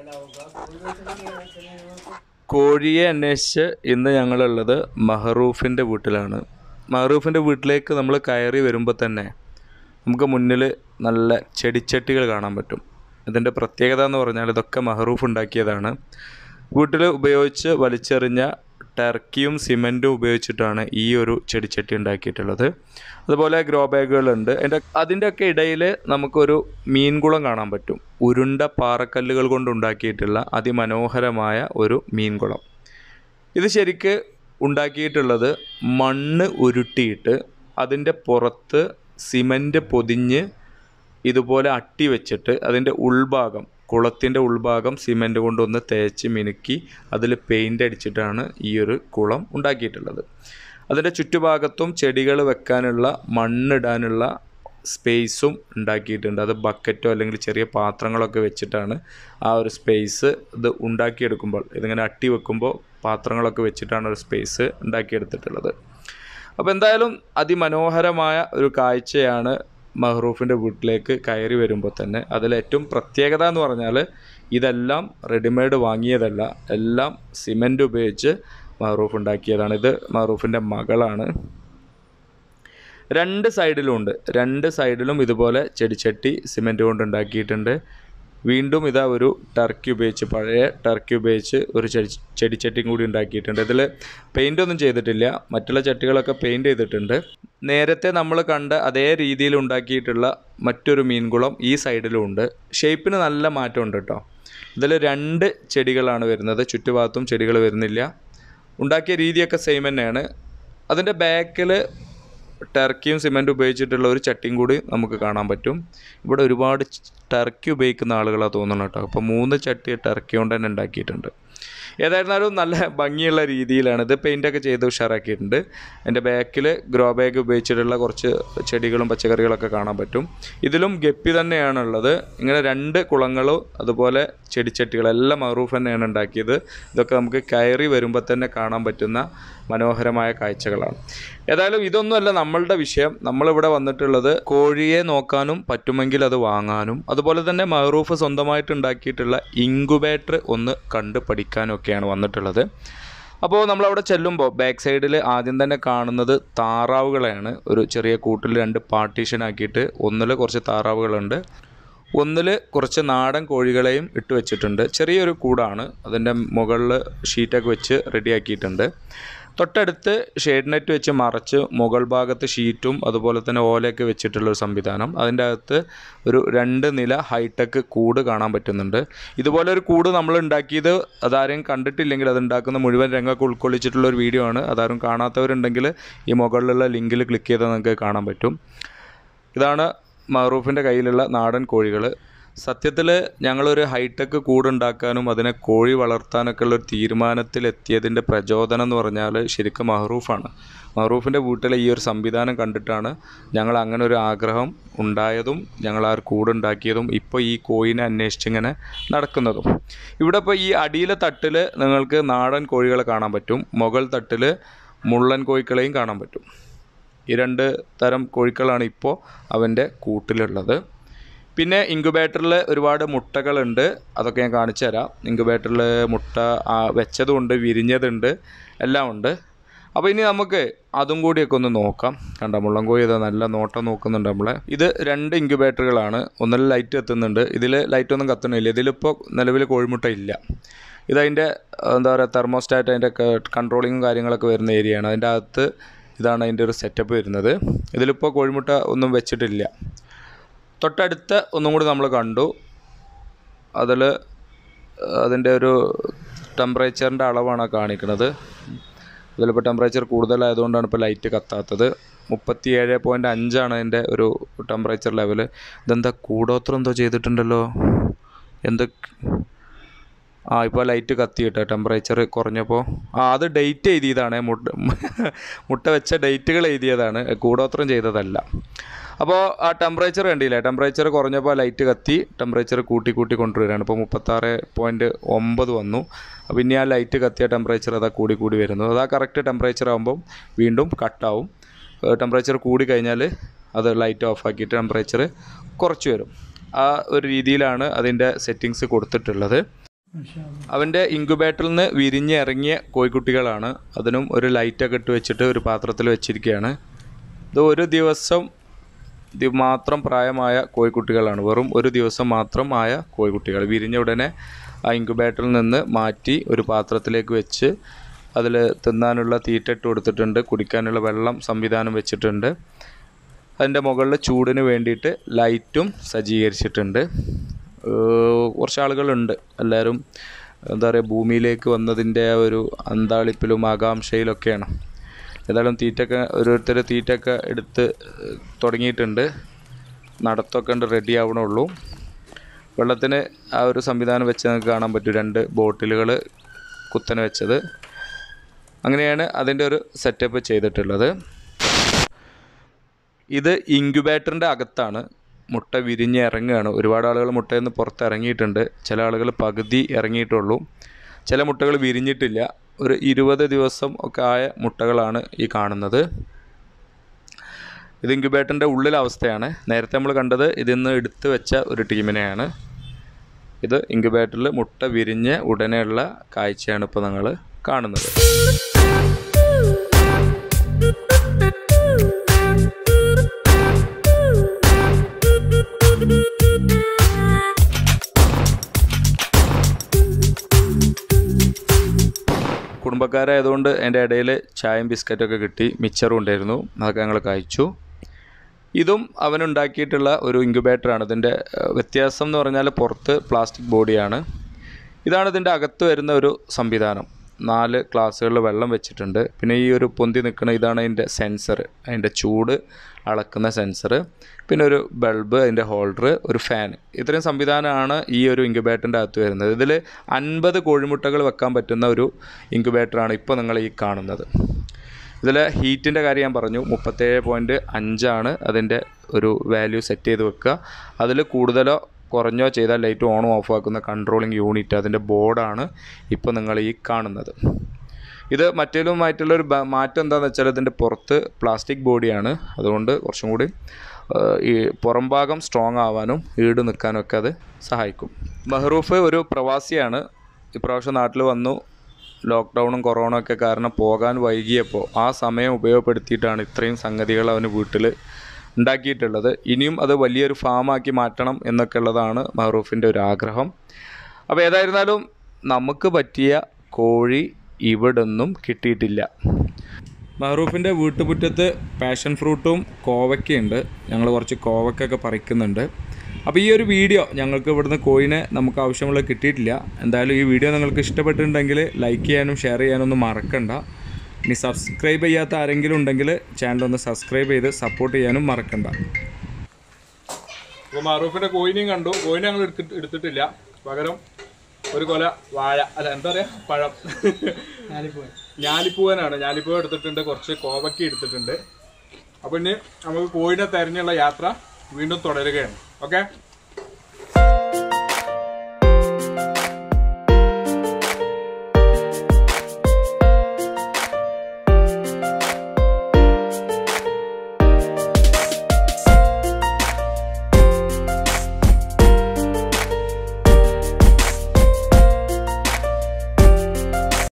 കോഴിയെ അന്വേഷിച്ച് ഇന്ന് ഞങ്ങളുള്ളത് മഹറൂഫിൻ്റെ വീട്ടിലാണ് മഹറൂഫിൻ്റെ വീട്ടിലേക്ക് നമ്മൾ കയറി വരുമ്പോൾ തന്നെ നമുക്ക് മുന്നിൽ നല്ല ചെടിച്ചട്ടികൾ കാണാൻ പറ്റും ഇതിൻ്റെ പ്രത്യേകത എന്ന് പറഞ്ഞാൽ ഇതൊക്കെ മഹറൂഫ് ഉണ്ടാക്കിയതാണ് വീട്ടിൽ ഉപയോഗിച്ച് വലിച്ചെറിഞ്ഞ ടർക്കിയും സിമെൻറ്റും ഉപയോഗിച്ചിട്ടാണ് ഈ ഒരു ചെടിച്ചട്ടി ഉണ്ടാക്കിയിട്ടുള്ളത് അതുപോലെ ഗ്രോ ബാഗുകളുണ്ട് അതിൻ്റെ അതിൻ്റെയൊക്കെ ഇടയിൽ നമുക്കൊരു മീൻകുളം കാണാൻ പറ്റും ഉരുണ്ട പാറക്കല്ലുകൾ കൊണ്ട് ഉണ്ടാക്കിയിട്ടുള്ള അതിമനോഹരമായ ഒരു മീൻകുളം ഇത് ശരിക്ക് ഉണ്ടാക്കിയിട്ടുള്ളത് മണ്ണ് ഉരുട്ടിയിട്ട് അതിൻ്റെ പുറത്ത് സിമൻറ്റ് പൊതിഞ്ഞ് ഇതുപോലെ അട്ടി വെച്ചിട്ട് അതിൻ്റെ ഉൾഭാഗം കുളത്തിൻ്റെ ഉൾഭാഗം സിമൻറ്റ് കൊണ്ടൊന്ന് തേച്ച് മിനുക്കി അതിൽ പെയിൻ്റ് അടിച്ചിട്ടാണ് ഈ ഒരു കുളം ഉണ്ടാക്കിയിട്ടുള്ളത് അതിൻ്റെ ചുറ്റുഭാഗത്തും ചെടികൾ വെക്കാനുള്ള മണ്ണിടാനുള്ള സ്പേസും ഉണ്ടാക്കിയിട്ടുണ്ട് അത് ബക്കറ്റോ അല്ലെങ്കിൽ ചെറിയ പാത്രങ്ങളൊക്കെ വെച്ചിട്ടാണ് ആ ഒരു സ്പേസ് ഇത് ഉണ്ടാക്കിയെടുക്കുമ്പോൾ ഇതിങ്ങനെ അട്ടി വെക്കുമ്പോൾ പാത്രങ്ങളൊക്കെ വെച്ചിട്ടാണ് ഒരു സ്പേസ് ഉണ്ടാക്കിയെടുത്തിട്ടുള്ളത് അപ്പോൾ എന്തായാലും അതിമനോഹരമായ ഒരു കാഴ്ചയാണ് മഹ്റൂഫിൻ്റെ വീട്ടിലേക്ക് കയറി വരുമ്പോൾ തന്നെ അതിലേറ്റവും പ്രത്യേകത എന്ന് പറഞ്ഞാൽ ഇതെല്ലാം റെഡിമെയ്ഡ് വാങ്ങിയതല്ല എല്ലാം സിമൻറ്റ് ഉപയോഗിച്ച് മഹ്റൂഫ് ഉണ്ടാക്കിയതാണ് ഇത് മഹ്റൂഫിൻ്റെ മകളാണ് രണ്ട് സൈഡിലും ഉണ്ട് രണ്ട് സൈഡിലും ഇതുപോലെ ചെടിച്ചട്ടി സിമൻറ്റ് കൊണ്ട് ഉണ്ടാക്കിയിട്ടുണ്ട് വീണ്ടും ഇതാ ഒരു ടർക്കി ഉപയോഗിച്ച് പഴയ ടർക്കി ഉപയോഗിച്ച് ഒരു ചെടി ചെടിച്ചട്ടിയും കൂടി ഉണ്ടാക്കിയിട്ടുണ്ട് ഇതിൽ പെയിൻ്റ് ഒന്നും ചെയ്തിട്ടില്ല മറ്റുള്ള ചട്ടികളൊക്കെ പെയിൻറ് ചെയ്തിട്ടുണ്ട് നേരത്തെ നമ്മൾ കണ്ട അതേ രീതിയിൽ ഉണ്ടാക്കിയിട്ടുള്ള മറ്റൊരു മീൻകുളം ഈ സൈഡിലും ഉണ്ട് ഷേപ്പിന് നല്ല മാറ്റമുണ്ട് കേട്ടോ ഇതിൽ രണ്ട് ചെടികളാണ് വരുന്നത് ചുറ്റുഭാഗത്തും ചെടികൾ വരുന്നില്ല ഉണ്ടാക്കിയ രീതിയൊക്കെ സെയിം തന്നെയാണ് അതിൻ്റെ ബാക്കിൽ ടർക്കിയും സിമൻറ്റും ഉപയോഗിച്ചിട്ടുള്ള ഒരു ചട്ടിയും കൂടി നമുക്ക് കാണാൻ പറ്റും ഇവിടെ ഒരുപാട് ടർക്കി ഉപയോഗിക്കുന്ന ആളുകളാണ് തോന്നുന്നു കേട്ടോ അപ്പോൾ മൂന്ന് ചട്ടി ടർക്കി കൊണ്ട് തന്നെ ഉണ്ടാക്കിയിട്ടുണ്ട് ഏതായിരുന്നാലും നല്ല ഭംഗിയുള്ള രീതിയിലാണ് ഇത് പെയിൻ്റൊക്കെ ചെയ്ത് ഉഷാറാക്കിയിട്ടുണ്ട് എൻ്റെ ബാക്കിൽ ഗ്രോ ബാഗ് ഉപയോഗിച്ചിട്ടുള്ള കുറച്ച് ചെടികളും പച്ചക്കറികളൊക്കെ കാണാൻ പറ്റും ഇതിലും ഗപ്പി തന്നെയാണുള്ളത് ഇങ്ങനെ രണ്ട് കുളങ്ങളും അതുപോലെ ചെടിച്ചട്ടികളെല്ലാം മറൂഫ് തന്നെയാണ് ഉണ്ടാക്കിയത് ഇതൊക്കെ നമുക്ക് കയറി വരുമ്പോൾ തന്നെ കാണാൻ പറ്റുന്ന മനോഹരമായ കാഴ്ചകളാണ് ഏതായാലും ഇതൊന്നുമല്ല നമ്മളുടെ വിഷയം നമ്മളിവിടെ വന്നിട്ടുള്ളത് കോഴിയെ നോക്കാനും പറ്റുമെങ്കിൽ അത് വാങ്ങാനും അതുപോലെ തന്നെ മഹറൂഫ് സ്വന്തമായിട്ട് ഉണ്ടാക്കിയിട്ടുള്ള ഇൻക്യുബേറ്റർ ഒന്ന് കണ്ട് പഠിക്കാനും ഒക്കെയാണ് വന്നിട്ടുള്ളത് അപ്പോൾ നമ്മളവിടെ ചെല്ലുമ്പോൾ ബാക്ക് സൈഡിൽ ആദ്യം തന്നെ കാണുന്നത് താറാവുകളെയാണ് ഒരു ചെറിയ കൂട്ടിൽ രണ്ട് പാർട്ടീഷൻ ആക്കിയിട്ട് ഒന്നിൽ കുറച്ച് താറാവുകളുണ്ട് ഒന്നിൽ കുറച്ച് നാടൻ കോഴികളെയും ഇട്ട് വെച്ചിട്ടുണ്ട് ചെറിയൊരു കൂടാണ് അതിൻ്റെ മുകളിൽ ഷീറ്റൊക്കെ വെച്ച് റെഡിയാക്കിയിട്ടുണ്ട് തൊട്ടടുത്ത് ഷെയ്ഡ് നെറ്റ് വെച്ച് മറച്ച് മുകൾ ഭാഗത്ത് ഷീറ്റും അതുപോലെ തന്നെ ഓലയൊക്കെ വെച്ചിട്ടുള്ള ഒരു സംവിധാനം അതിൻ്റെ അകത്ത് ഒരു രണ്ട് നില ഹൈടെക് കൂട് കാണാൻ പറ്റുന്നുണ്ട് ഇതുപോലെ ഒരു കൂട് നമ്മൾ ഉണ്ടാക്കിയത് അതാരും കണ്ടിട്ടില്ലെങ്കിൽ അത് ഉണ്ടാക്കുന്ന മുഴുവൻ രംഗമൊക്കെ ഉൾക്കൊള്ളിച്ചിട്ടുള്ള ഒരു വീഡിയോ ആണ് അതാരും കാണാത്തവരുണ്ടെങ്കിൽ ഈ മുകളിലുള്ള ലിങ്കിൽ ക്ലിക്ക് ചെയ്താൽ നിങ്ങൾക്ക് കാണാൻ പറ്റും ഇതാണ് മറൂഫിൻ്റെ കയ്യിലുള്ള നാടൻ കോഴികൾ സത്യത്തിൽ ഞങ്ങളൊരു ഹൈടെക് കൂടുണ്ടാക്കാനും അതിനെ കോഴി വളർത്താനൊക്കെ ഉള്ള ഒരു തീരുമാനത്തിലെത്തിയതിൻ്റെ പ്രചോദനം എന്ന് പറഞ്ഞാൽ ശരിക്കും മഹറൂഫാണ് മഹറൂഫിൻ്റെ വീട്ടിലെ ഈ ഒരു സംവിധാനം കണ്ടിട്ടാണ് ഞങ്ങൾ അങ്ങനെ ഒരു ആഗ്രഹം ഉണ്ടായതും ഞങ്ങൾ ആ ഒരു കൂടുണ്ടാക്കിയതും ഇപ്പോൾ ഈ കോയിനെ അന്വേഷിച്ചിങ്ങനെ നടക്കുന്നതും ഇവിടെ ഇപ്പോൾ ഈ അടിയിലെ തട്ടിൽ നിങ്ങൾക്ക് നാടൻ കോഴികളെ കാണാൻ പറ്റും മുകൾ തട്ടിൽ മുള്ളൻ കോഴിക്കളെയും കാണാൻ പറ്റും ഈ രണ്ട് തരം കോഴിക്കളാണ് ഇപ്പോൾ അവൻ്റെ കൂട്ടിലുള്ളത് പിന്നെ ഇൻക്യുബേറ്ററിൽ ഒരുപാട് മുട്ടകളുണ്ട് അതൊക്കെ ഞാൻ കാണിച്ചു തരാം ഇൻക്യുബേറ്ററിൽ മുട്ട ആ, വെച്ചതുണ്ട് വിരിഞ്ഞതുണ്ട് എല്ലാം ഉണ്ട് അപ്പോൾ ഇനി നമുക്ക് അതും കൂടിയൊക്കെ ഒന്ന് നോക്കാം കണ്ട മുള്ളൻകോഴി ഇതാ നല്ല നോട്ടം നോക്കുന്നുണ്ട് നമ്മളെ ഇത് രണ്ട് ഇൻക്യുബേറ്ററുകളാണ് ഒന്നിൽ ലൈറ്റ് എത്തുന്നുണ്ട് ഇതിൽ ലൈറ്റൊന്നും കത്തണില്ല ഇതിലിപ്പോൾ നിലവിൽ കോഴിമുട്ട ഇല്ല ഇതതിൻ്റെ എന്താ പറയുക തെർമോസ്റ്റാറ്റ് അതിൻ്റെ കൺട്രോളിങ്ങും കാര്യങ്ങളൊക്കെ വരുന്ന ഏരിയയാണ് അതിൻ്റെ അകത്ത് ഇതാണ് അതിൻ്റെ ഒരു സെറ്റപ്പ് വരുന്നത് ഇതിലിപ്പോൾ കോഴിമുട്ട ഒന്നും വെച്ചിട്ടില്ല തൊട്ടടുത്ത ഒന്നും കൂടി നമ്മൾ കണ്ടു അതിൽ അതിൻ്റെ ഒരു ടെമ്പറേച്ചറിൻ്റെ അളവാണ് കാണിക്കുന്നത് ഇതിലിപ്പോൾ ടെമ്പറേച്ചർ കൂടുതലായതുകൊണ്ടാണ് ഇപ്പോൾ ലൈറ്റ് കത്താത്തത് മുപ്പത്തി ഏഴ് പോയിൻ്റ് അഞ്ചാണ് അതിൻ്റെ ഒരു ടെമ്പറേച്ചർ ലെവൽ ഇതെന്താ കൂടോത്രം എന്തോ ചെയ്തിട്ടുണ്ടല്ലോ എന്ത് ആ ഇപ്പോൾ ലൈറ്റ് കത്തി കിട്ടുക ടെമ്പറേച്ചർ കുറഞ്ഞപ്പോൾ ആ അത് ഡേറ്റ് എഴുതിയതാണ് മുട്ട മുട്ട വെച്ച ഡേറ്റുകൾ എഴുതിയതാണ് കൂടോത്രം ചെയ്തതല്ല അപ്പോൾ ആ ടെമ്പറേച്ചർ കണ്ടില്ലേ ടെമ്പറേച്ചർ കുറഞ്ഞപ്പോൾ ലൈറ്റ് കത്തി ടെമ്പറേച്ചർ കൂട്ടി കൂട്ടി കൊണ്ടുവരികയാണ് ഇപ്പോൾ മുപ്പത്താറ് പോയിൻറ്റ് ഒമ്പത് വന്നു അപ്പോൾ ഇനി ആ ലൈറ്റ് കത്തിയ ടെമ്പറേച്ചർ അതാ കൂടി കൂടി വരുന്നു അതാ കറക്റ്റ് ടെമ്പറേച്ചർ ആകുമ്പം വീണ്ടും കട്ടാവും ടെമ്പറേച്ചർ കൂടി കഴിഞ്ഞാൽ അത് ലൈറ്റ് ഓഫ് ആക്കിയിട്ട് ടെമ്പറേച്ചർ കുറച്ച് വരും ആ ഒരു രീതിയിലാണ് അതിൻ്റെ സെറ്റിങ്സ് കൊടുത്തിട്ടുള്ളത് അവൻ്റെ ഇൻക്യുബേറ്ററിൽ നിന്ന് വിരിഞ്ഞ് ഇറങ്ങിയ കോഴിക്കുട്ടികളാണ് അതിനും ഒരു ലൈറ്റൊക്കെ ഇട്ട് വെച്ചിട്ട് ഒരു പാത്രത്തിൽ വെച്ചിരിക്കുകയാണ് ഇത് ഒരു ദിവസം ദി- മാത്രം പ്രായമായ കോഴിക്കുട്ടികളാണ് വെറും ഒരു ദിവസം മാത്രം ആയ കോഴിക്കുട്ടികൾ വിരിഞ്ഞ ഉടനെ ആ ഇൻക്യുബേറ്ററിൽ നിന്ന് മാറ്റി ഒരു പാത്രത്തിലേക്ക് വെച്ച് അതിൽ തിന്നാനുള്ള തീറ്റ ഇട്ട് കൊടുത്തിട്ടുണ്ട് കുടിക്കാനുള്ള വെള്ളം സംവിധാനം വെച്ചിട്ടുണ്ട് അതിൻ്റെ മുകളിൽ ചൂടിന് വേണ്ടിയിട്ട് ലൈറ്റും സജ്ജീകരിച്ചിട്ടുണ്ട് ഏഹ് കുറച്ച് ആളുകളുണ്ട് എല്ലാവരും എന്താ പറയുക ഭൂമിയിലേക്ക് വന്നതിൻ്റെ ആ ഒരു അന്താളിപ്പിലും ആകാംക്ഷയിലൊക്കെയാണ് ഏതായാലും തീറ്റൊക്കെ ഓരോരുത്തർ തീറ്റൊക്കെ എടുത്ത് ഏഹ് തുടങ്ങിയിട്ടുണ്ട് നടത്തൊക്കെ ഉണ്ട് റെഡി ആവണുള്ളൂ വെള്ളത്തിന് ആ ഒരു സംവിധാനം വെച്ച് നമുക്ക് കാണാൻ പറ്റും രണ്ട് ബോട്ടിലുകൾ കുത്തനെ വെച്ചത് അങ്ങനെയാണ് അതിൻ്റെ ഒരു സെറ്റപ്പ് ചെയ്തിട്ടുള്ളത് ഇത് ഇൻക്യുബേറ്ററിൻ്റെ അകത്താണ് മുട്ട വിരിഞ്ഞ് ഇറങ്ങുകയാണ് ഒരുപാട് ആളുകൾ മുട്ടയിൽ നിന്ന് പുറത്ത് ഇറങ്ങിയിട്ടുണ്ട് ചില ആളുകൾ പകുതി ഇറങ്ങിയിട്ടുള്ളൂ ചില മുട്ടകൾ വിരിഞ്ഞിട്ടില്ല ഒരു ഇരുപത് ദിവസം ഒക്കെ ആയ മുട്ടകളാണ് ഈ കാണുന്നത് ഇത് ഇൻക്യുബേറ്ററിൻ്റെ ഉള്ളിലെ അവസ്ഥയാണ് നേരത്തെ നമ്മൾ കണ്ടത് ഇതിൽ നിന്ന് എടുത്തു വെച്ച ഒരു ടീമിനെയാണ് ഇത് ഇൻക്യുബേറ്ററിൽ മുട്ട വിരിഞ്ഞ് ഉടനെയുള്ള കാഴ്ചയാണ് ഇപ്പോൾ നിങ്ങൾ കാണുന്നത് കുടുംബക്കാരായതുകൊണ്ട് എൻ്റെ ഇടയിൽ ചായയും ബിസ്ക്കറ്റൊക്കെ കിട്ടി മിച്ചറും ഉണ്ടായിരുന്നു അതൊക്കെ ഞങ്ങൾ കഴിച്ചു ഇതും അവനുണ്ടാക്കിയിട്ടുള്ള ഒരു ഇൻക്യുബേറ്ററാണ് ഇതിൻ്റെ ഏഹ്, വ്യത്യാസം എന്ന് പറഞ്ഞാൽ പുറത്ത് പ്ലാസ്റ്റിക് ബോഡിയാണ് ഇതാണ് ഇതിൻ്റെ അകത്ത് വരുന്ന ഒരു സംവിധാനം നാല് ഗ്ലാസ്സുകളിൽ വെള്ളം വെച്ചിട്ടുണ്ട് പിന്നെ ഈ ഒരു പൊന്തി നിൽക്കുന്ന ഇതാണ് അതിൻ്റെ സെൻസർ അതിൻ്റെ ചൂട് അളക്കുന്ന സെൻസർ പിന്നെ ഒരു ബൾബ് അതിൻ്റെ ഹോൾഡർ ഒരു ഫാൻ ഇത്രയും സംവിധാനമാണ് ഈ ഒരു ഇൻക്യുബേറ്ററിൻ്റെ അകത്ത് വരുന്നത് ഇതിൽ അൻപത് കോഴിമുട്ടകൾ വെക്കാൻ പറ്റുന്ന ഒരു ഇൻക്യുബേറ്ററാണ് ഇപ്പോൾ നിങ്ങൾ ഈ കാണുന്നത് ഇതിൽ ഹീറ്റിൻ്റെ കാര്യം ഞാൻ പറഞ്ഞു മുപ്പത്തേഴ് പോയിൻറ്റ് അഞ്ചാണ് അതിൻ്റെ ഒരു വാല്യൂ സെറ്റ് ചെയ്ത് വെക്കുക അതിൽ കൂടുതലോ കുറഞ്ഞോ ചെയ്താൽ ലൈറ്റ് ഓണും ഓഫ് ആക്കുന്ന കൺട്രോളിങ് യൂണിറ്റ് അതിൻ്റെ ബോർഡാണ് ഇപ്പോൾ നിങ്ങൾ ഈ കാണുന്നത് ഇത് മറ്റേലുമായിട്ടുള്ള ഒരു ബ- മാറ്റം എന്താണെന്ന് വെച്ചാൽ ഇതിൻ്റെ പുറത്ത് പ്ലാസ്റ്റിക് ബോഡിയാണ് അതുകൊണ്ട് കുറച്ചും കൂടി ആ, ഈ പുറം ഭാഗം സ്ട്രോങ് ആവാനും ഈട് നിൽക്കാനും ഒക്കെ അത് സഹായിക്കും മെഹറൂഫ് ഒരു പ്രവാസിയാണ് ഇപ്രാവശ്യം നാട്ടിൽ വന്നു ലോക്ക്ഡൗണും കൊറോണ ഒക്കെ കാരണം പോകാൻ വൈകിയപ്പോൾ ആ സമയം ഉപയോഗപ്പെടുത്തിയിട്ടാണ് ഇത്രയും സംഗതികൾ അവന് വീട്ടിൽ ഉണ്ടാക്കിയിട്ടുള്ളത് ഇനിയും അത് വലിയൊരു ഫാമാക്കി മാറ്റണം എന്നൊക്കെ ഉള്ളതാണ് മെഹറൂഫിൻ്റെ ഒരു ആഗ്രഹം അപ്പോൾ ഏതായിരുന്നാലും നമുക്ക് പറ്റിയ കോഴി ഇവിടൊന്നും കിട്ടിയിട്ടില്ല മെഹറൂഫിൻ്റെ വീട്ടുമുറ്റത്ത് പാഷൻ ഫ്രൂട്ടും കോവയ്ക്കുണ്ട് ഞങ്ങൾ കുറച്ച് കോവയ്ക്കൊക്കെ പറിക്കുന്നുണ്ട് അപ്പോൾ ഈ ഒരു വീഡിയോ ഞങ്ങൾക്ക് ഇവിടുന്ന് കോഴിനെ നമുക്ക് ആവശ്യമുള്ള കിട്ടിയിട്ടില്ല എന്തായാലും ഈ വീഡിയോ നിങ്ങൾക്ക് ഇഷ്ടപ്പെട്ടിട്ടുണ്ടെങ്കിൽ ലൈക്ക് ചെയ്യാനും ഷെയർ ചെയ്യാനും ഒന്നും മറക്കണ്ട ഇനി സബ്സ്ക്രൈബ് ചെയ്യാത്ത ആരെങ്കിലും ഉണ്ടെങ്കിൽ ചാനൽ ഒന്ന് സബ്സ്ക്രൈബ് ചെയ്ത് സപ്പോർട്ട് ചെയ്യാനും മറക്കണ്ട അപ്പോൾ മറൂഫിൻ്റെ കോയിനെയും കണ്ടു കോയിനെ ഞങ്ങൾ എടുത്തിട്ട് എടുത്തിട്ടില്ല പകരം ഒരു കൊല വാഴ അല്ല എന്താ പറയാ പഴം ഞാലിപ്പൂവനാണ് ഞാലിപ്പൂവൻ എടുത്തിട്ടുണ്ട് കുറച്ച് കോവയ്ക്ക് എടുത്തിട്ടുണ്ട് അപ്പൊ ഇനി നമുക്ക് കോഴിനെ തെരഞ്ഞുള്ള യാത്ര വീണ്ടും തുടരുകയാണ് ഓക്കെ